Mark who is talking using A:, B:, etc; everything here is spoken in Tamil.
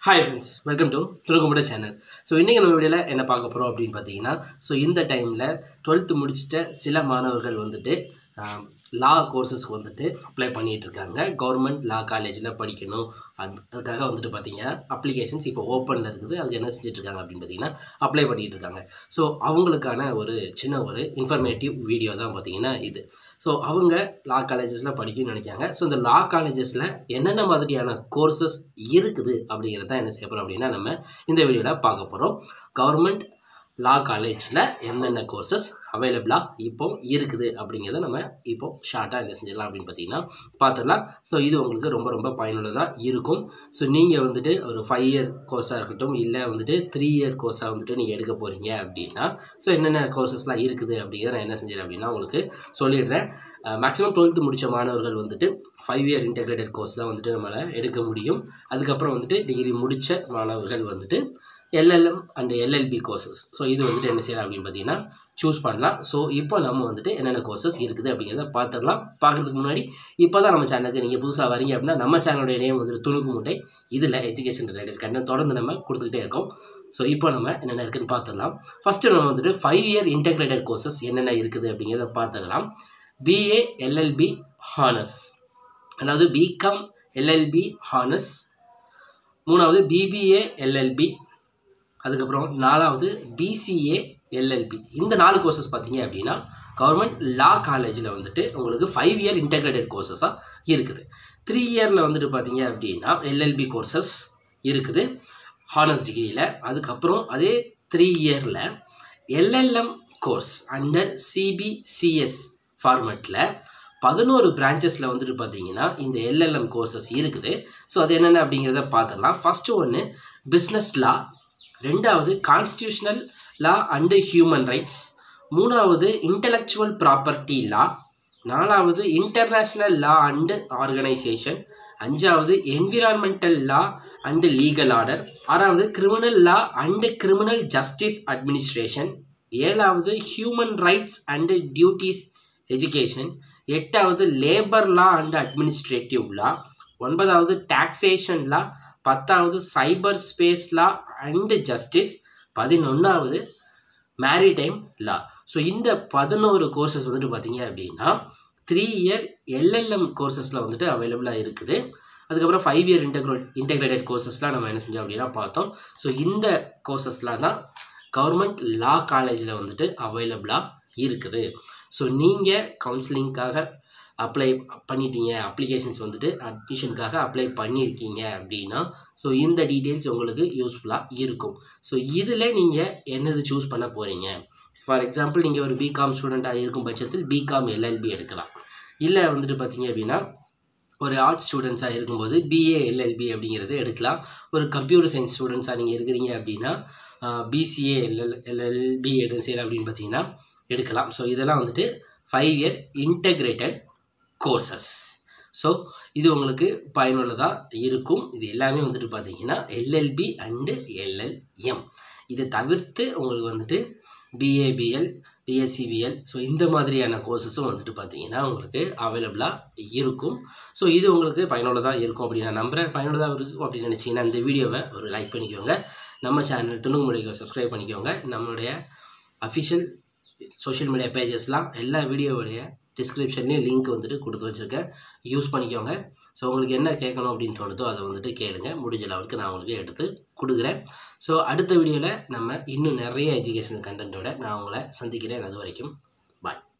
A: ஹாய் ஃப்ரெண்ட்ஸ் வெல்கம் டு துணுக்குமுட சேனல் ஸோ இன்றைக்கி நம்ம வீடியோவில் என்ன பார்க்க போகிறோம் அப்படின்னு பார்த்தீங்கன்னா ஸோ இந்த டைமில் டுவெல்த்து முடிச்சிட்ட சில மாணவர்கள் வந்துட்டு லா கோர்சஸ்க்கு வந்துட்டு அப்ளை பண்ணிகிட்டு இருக்காங்க கவர்மெண்ட் லா காலேஜில் படிக்கணும் அது அதுக்காக வந்துட்டு பார்த்தீங்கன்னா அப்ளிகேஷன்ஸ் இப்போ ஓப்பனில் இருக்குது அதுக்கு என்ன செஞ்சுட்டு இருக்காங்க அப்படின்னு பார்த்தீங்கன்னா அப்ளை பண்ணிகிட்டு இருக்காங்க ஸோ அவங்களுக்கான ஒரு சின்ன ஒரு இன்ஃபர்மேட்டிவ் வீடியோ தான் பார்த்தீங்கன்னா இது ஸோ அவங்க லா காலேஜஸில் படிக்கணும்னு நினைக்காங்க ஸோ இந்த லா காலேஜஸில் என்னென்ன மாதிரியான கோர்சஸ் இருக்குது அப்படிங்கிறத தான் என்ன செய்ய போகிறோம் அப்படின்னா நம்ம இந்த வீடியோவில் பார்க்க போகிறோம் கவர்மெண்ட் லா காலேஜில் என்னென்ன கோர்சஸ் அவைலபிளாக இப்போ இருக்குது அப்படிங்கிறத நம்ம இப்போ ஷார்ட்டாக என்ன செஞ்சிடலாம் அப்படின்னு பார்த்தீங்கன்னா பார்த்துடலாம் ஸோ இது உங்களுக்கு ரொம்ப ரொம்ப பயனுள்ளதாக இருக்கும் ஸோ நீங்கள் வந்துட்டு ஒரு ஃபைவ் இயர் கோர்ஸாக இருக்கட்டும் இல்லை வந்துட்டு த்ரீ இயர் கோர்ஸாக வந்துட்டு நீங்கள் எடுக்க போகிறீங்க அப்படின்னா ஸோ என்னென்ன கோர்சஸ்லாம் இருக்குது அப்படிங்கிறத நான் என்ன செஞ்சேன் அப்படின்னா உங்களுக்கு சொல்லிடுறேன் மேக்ஸிமம் டுவெல்த்து முடித்த மாணவர்கள் வந்துட்டு ஃபைவ் இயர் இன்டெகிரேட்டட் கோர்ஸ் தான் வந்துட்டு நம்மளால் எடுக்க முடியும் அதுக்கப்புறம் வந்துட்டு டிகிரி முடித்த மாணவர்கள் வந்துட்டு LLM and LLB courses so இது வந்துட்டு என்ன செய்யலாம் அப்படின்னு பார்த்தீங்கன்னா சூஸ் பண்ணலாம் ஸோ இப்போ நம்ம வந்துட்டு என்னென்ன கோர்சஸ் இருக்குது அப்படிங்கிறத பார்த்துடலாம் பார்க்குறதுக்கு முன்னாடி இப்போ தான் நம்ம சேனலுக்கு நீங்கள் புதுசாக வரீங்க அப்படின்னா நம்ம சேனலுடைய நேம் வந்துட்டு துணுக்கு முட்டை இதில் எஜுகேஷன் ரிலேட்டட் கண்டென்ட் தொடர்ந்து நம்ம கொடுத்துக்கிட்டே இருக்கோம் ஸோ இப்போ நம்ம என்னென்ன இருக்குன்னு பார்த்துடலாம் ஃபஸ்ட்டு நம்ம வந்துட்டு ஃபைவ் இயர் இன்டெகிரேட்டட் கோர்சஸ் என்னென்ன இருக்குது அப்படிங்கிறத பார்த்துடலாம் பிஏ எல்எல்பி ஹானஸ் அதாவது பிகாம் எல்எல்பி ஹானஸ் மூணாவது பிபிஏ எல்எல்பி அதுக்கப்புறம் நாலாவது பிசிஏ எல்எல்பி இந்த நாலு கோர்சஸ் பார்த்தீங்க அப்படின்னா கவர்மெண்ட் லா காலேஜில் வந்துட்டு உங்களுக்கு ஃபைவ் இயர் இன்டெகிரேட்டட் கோர்சஸாக இருக்குது த்ரீ இயரில் வந்துட்டு பார்த்தீங்க அப்படின்னா எல்எல்பி கோர்சஸ் இருக்குது ஹானர்ஸ் டிகிரியில் அதுக்கப்புறம் அதே த்ரீ இயரில் எல்எல்எம் கோர்ஸ் அண்டர் சிபிசிஎஸ் ஃபார்மெட்டில் பதினோரு பிரான்ச்சஸில் வந்துட்டு பார்த்தீங்கன்னா இந்த எல்எல்எம் கோர்சஸ் இருக்குது ஸோ அது என்னென்ன அப்படிங்கிறத பார்த்துடலாம் ஃபஸ்ட்டு ஒன்று பிஸ்னஸ் லா ரெண்டாவது constitutional law and human rights மூணாவது இன்டலெக்சுவல் ப்ராப்பர்ட்டி லா நாலாவது இன்டர்நேஷ்னல் லா அண்டு ஆர்கனைசேஷன் அஞ்சாவது environmental law and legal order ஆறாவது criminal law and criminal justice administration ஏழாவது human rights and duties education எட்டாவது labour law and administrative law ஒன்பதாவது டாக்ஸேஷன் லா பத்தாவது cyber space law and justice பதினொன்றாவது மேரிடைம் லா ஸோ இந்த பதினோரு கோர்சஸ் வந்துட்டு பார்த்தீங்க அப்படின்னா த்ரீ இயர் எல்எல்எம் கோர்சஸில் வந்துட்டு அவைலபிளாக இருக்குது அதுக்கப்புறம் ஃபைவ் இயர் இன்டெக்ரோ இன்டெகிரேட்டட் கோர்சஸ்லாம் நம்ம என்ன செஞ்சோம் அப்படின்னா பார்த்தோம் ஸோ இந்த கோர்சஸ்லாம் தான் கவர்மெண்ட் லா காலேஜில் வந்துட்டு அவைலபிளாக இருக்குது ஸோ நீங்கள் கவுன்சிலிங்க்காக அப்ளை பண்ணிட்டீங்க அப்ளிகேஷன்ஸ் வந்துட்டு அட்மிஷனுக்காக அப்ளை பண்ணியிருக்கீங்க அப்படின்னா ஸோ இந்த டீட்டெயில்ஸ் உங்களுக்கு யூஸ்ஃபுல்லாக இருக்கும் ஸோ இதில் நீங்கள் என்னது சூஸ் பண்ண போகிறீங்க ஃபார் எக்ஸாம்பிள் நீங்கள் ஒரு பிகாம் ஸ்டூடெண்ட்டாக இருக்கும் பட்சத்தில் பிகாம் எல்எல்பி எடுக்கலாம் இல்லை வந்துட்டு பார்த்தீங்க அப்படின்னா ஒரு ஆர்ட்ஸ் ஸ்டூடெண்ட்ஸாக இருக்கும்போது பிஏ எல்எல்பி அப்படிங்கிறது எடுக்கலாம் ஒரு கம்ப்யூட்டர் சயின்ஸ் ஸ்டூடெண்ட்ஸாக நீங்கள் இருக்கிறீங்க அப்படின்னா பிசிஏ எல்எல் எல்எல்பி எடு செய்யலாம் அப்படின்னு பார்த்தீங்கன்னா எடுக்கலாம் ஸோ இதெல்லாம் வந்துட்டு five year integrated courses so இது உங்களுக்கு பயனுள்ளதாக இருக்கும் இது எல்லாமே வந்துட்டு பார்த்தீங்கன்னா எல்எல்பி அண்டு எல்எல்எம் இதை தவிர்த்து உங்களுக்கு வந்துட்டு பிஏபிஎல் பிஎஸ்சிபிஎல் ஸோ இந்த மாதிரியான கோர்சஸும் வந்துட்டு பார்த்தீங்கன்னா உங்களுக்கு அவைலபிளாக இருக்கும் ஸோ இது உங்களுக்கு பயனுள்ளதாக இருக்கும் அப்படின்னு நான் நம்புகிறேன் பயனுள்ளதாக இருக்கும் அப்படின்னு நினச்சிங்கன்னா இந்த வீடியோவை ஒரு லைக் பண்ணிக்கோங்க நம்ம சேனல் துணுக்கு மொழிக்கு சப்ஸ்கிரைப் பண்ணிக்கோங்க நம்மளுடைய அஃபிஷியல் சோஷியல் மீடியா பேஜஸ்லாம் எல்லா வீடியோவுடைய டிஸ்கிரிப்ஷன்லேயும் லிங்க் வந்துட்டு கொடுத்து வச்சுருக்கேன் யூஸ் பண்ணிக்கோங்க ஸோ உங்களுக்கு என்ன கேட்கணும் அப்படின்னு தோணுதோ அதை வந்துட்டு கேளுங்க முடிஞ்ச லெவலுக்கு நான் உங்களுக்கு எடுத்து கொடுக்குறேன் ஸோ அடுத்த வீடியோவில் நம்ம இன்னும் நிறைய எஜுகேஷன் கண்டென்ட்டோட நான் உங்களை சந்திக்கிறேன் அது வரைக்கும் பாய்